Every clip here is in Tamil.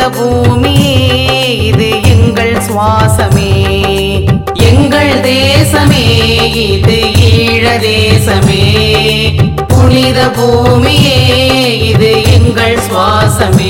பூமியே இது எங்கள் சுவாசமே எங்கள் தேசமே இது ஈழ தேசமே புனித பூமியே இது எங்கள் சுவாசமே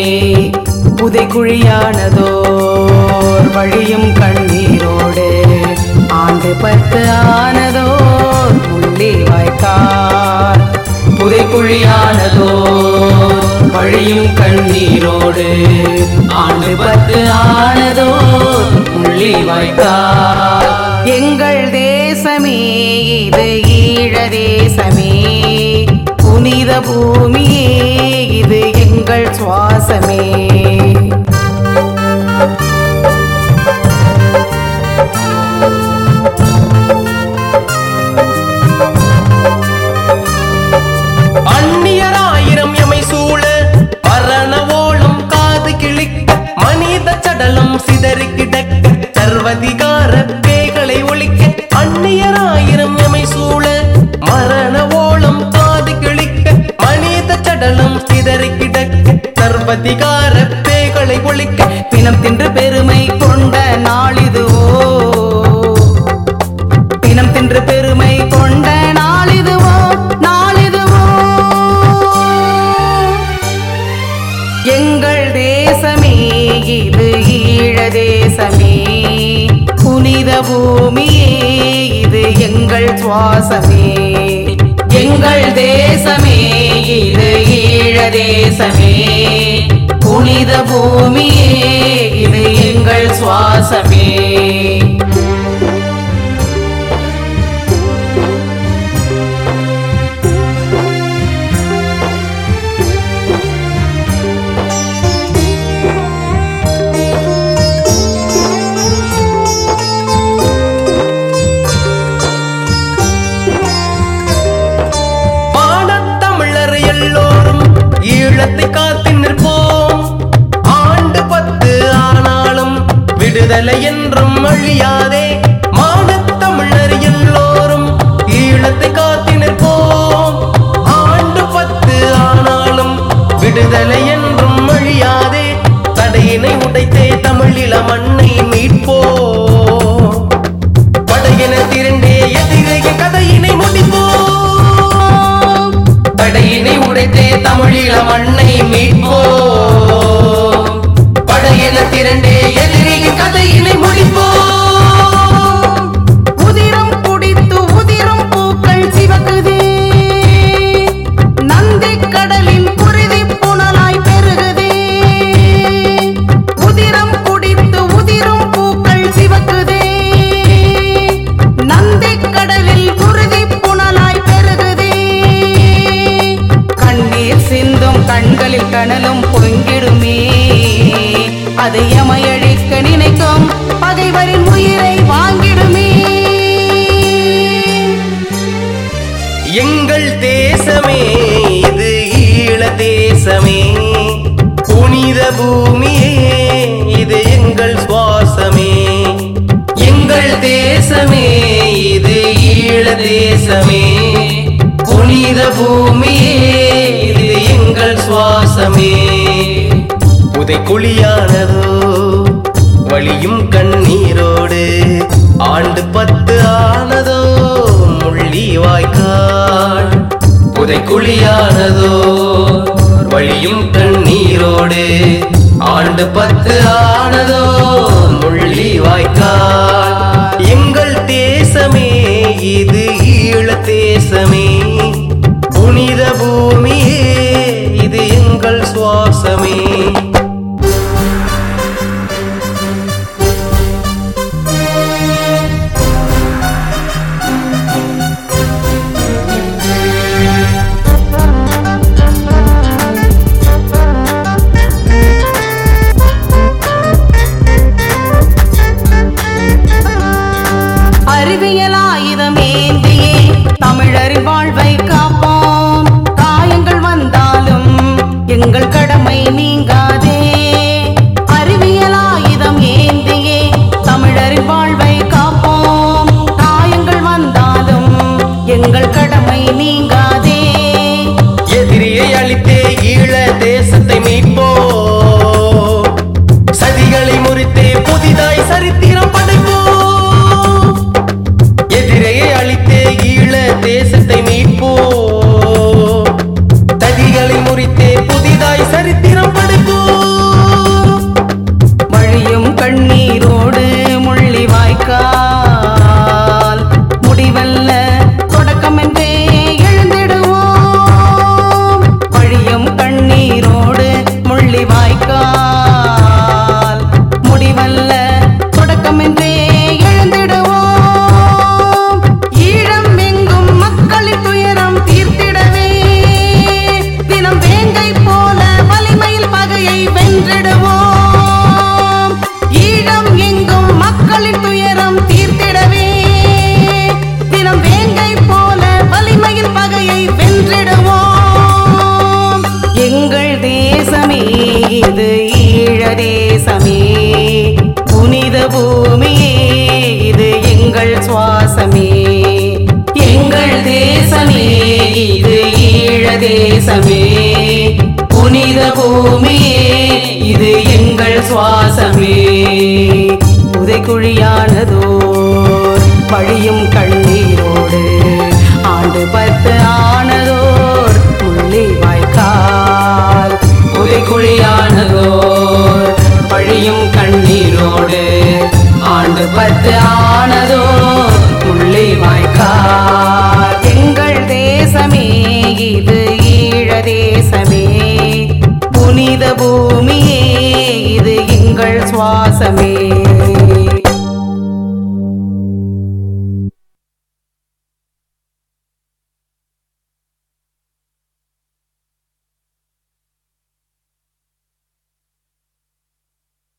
புதைக்குழியானதோர் வழியும் கண்ணீரோடு ஆண்டு பத்து ஆனதோர் முள்ளி வாய்க்கார் புதைக்குழியானதோர் வழியும் கண்ணீரோடு ஆண்டு பத்து ஆனதோர் முள்ளி வாய்க்கார் எங்கள் தேசமே இது ஈழ தேசமே புனித பூமியே இது எங்கள் சுவாசமே அந்நியராயிரம் எமை சூழ மரண ஓலம் காது கிழிக்க மனித சடலம் சிதறி கிடக்க சர்வதிகார பேய்களை ஒழிக்க அந்நியராயிரம் எமை சூழ மரண ஓலம் காது கிழிக்க மனித சடலம் சிதறி கிடக்க சர்வதிகார பேய்களை ஒழிக்க பிணம் தின்று பெருமை கொண்ட நாளிதுவோ பிணம் தின்று பெருமை கொண்ட நாளிதுவோ நாளிதுவோ எங்கள் தேசமே இது ஈழ தேசமே புனித பூமியே இது எங்கள் சுவாசமே எங்கள் தேசமே இது ஈழ தேசமே புனித பூமியே இது எங்கள் சுவாசமே மானத்தமிழர் எல்லோரும் ஈழத்தை காத்து நிற்போம் ஆண்டு பத்து ஆனாலும் விடுதலை என்றும் அழியாதே மானத்தமிழர் எல்லோரும் ஈழத்தை காத்து நிற்போம் ஆண்டு பத்து ஆனாலும் விடுதலை என்றும் அழியாதே தடையினை உடைத்தே தமிழில மண்ணை மீட்போம் படையென திரண்டே எதிரைய கதையினை முடிப்போம் படையினை உடைத்தே தமிழீழ மண்ணை மீட்போம் படையென திரண்டே எதிரைய கதையினை முடிப்போம் உதிரம் குடித்து உதிரும் பூக்கள் சிவக்குதே நந்தி கடலில் குருதி புனலாய் பெருகுதே உதிரம் குடித்து உதிரும் பூக்கள் சிவக்குதே நந்தி கடலில் குருதி புனலாய் பெருகுதே கண்ணீர் சிந்தும் கண்களில் கனலும் பொங்கிடுமே அதை எமையழிக்க நினைக்கும் பகைவரின் உயிரை வாங்கிடுமே எங்கள் தேசமே இது ஈழ தேசமே புனித பூமியே இது எங்கள் சுவாசமே எங்கள் தேசமே இது ஈழ தேசமே புனித பூமியே இது எங்கள் சுவாசமே புதைக்குழியானதோ வழியும் கண்ணீரோடு ஆண்டு பத்து ஆனதோ முள்ளி வாய்க்கால் புதைக்குழியானதோ வழியும் கண்ணீரோடு ஆண்டு பத்து ஆனதோ முள்ளி வாய்க்கால் எங்கள் தேசமே இது ஈழ தேசமே புனித பூமியே இது எங்கள் சுவாசமே அறிவியல் ஆயுதம் ஏந்தியே தமிழரின் வாழ்வை கண்ணீரோடு முள்ளி வாய்க்கால் முடிவல்ல தொடக்கமென்றே எழுந்திடுவோம் வழியும் கண்ணீரோடு முள்ளி வாய்க்கால் முடிவல்ல தொடக்கமென்றே எழுந்திடுவோம் ஈழம் எங்கும் மக்களின் துயரம் தீர்த்திடவே தினம் வேங்கை போல வலிமையில் பகையை வென்றிடுவோம் ஈழம் எங்கும் மக்களின் துயரம் தீர்த்திடவே தினம் வேங்கை போல வலிமையில் பகையை வென்றிடுவோம் எங்கள் தேசமே இது ஈழ தேசமே புனித பூமியே இது எங்கள் சுவாசமே எங்கள் தேசமே இது ஈழ தேசமே புனித பூமியே இது எங்கள் சுவாசமே புதைக்குழியானதோர் வழியும் கண்ணீரோடு ஆண்டு பத்து ஆனதோர் முள்ளி வாய்க்கால் புதைக்குழியானதோர் வழியும் கண்ணீரோடு ஆண்டு பத்து ஆனதோ முள்ளி வாய்க்கால் எங்கள் தேசமே இது ஈழ தேசமே புனித பூமியே இது எங்கள் சுவாசமே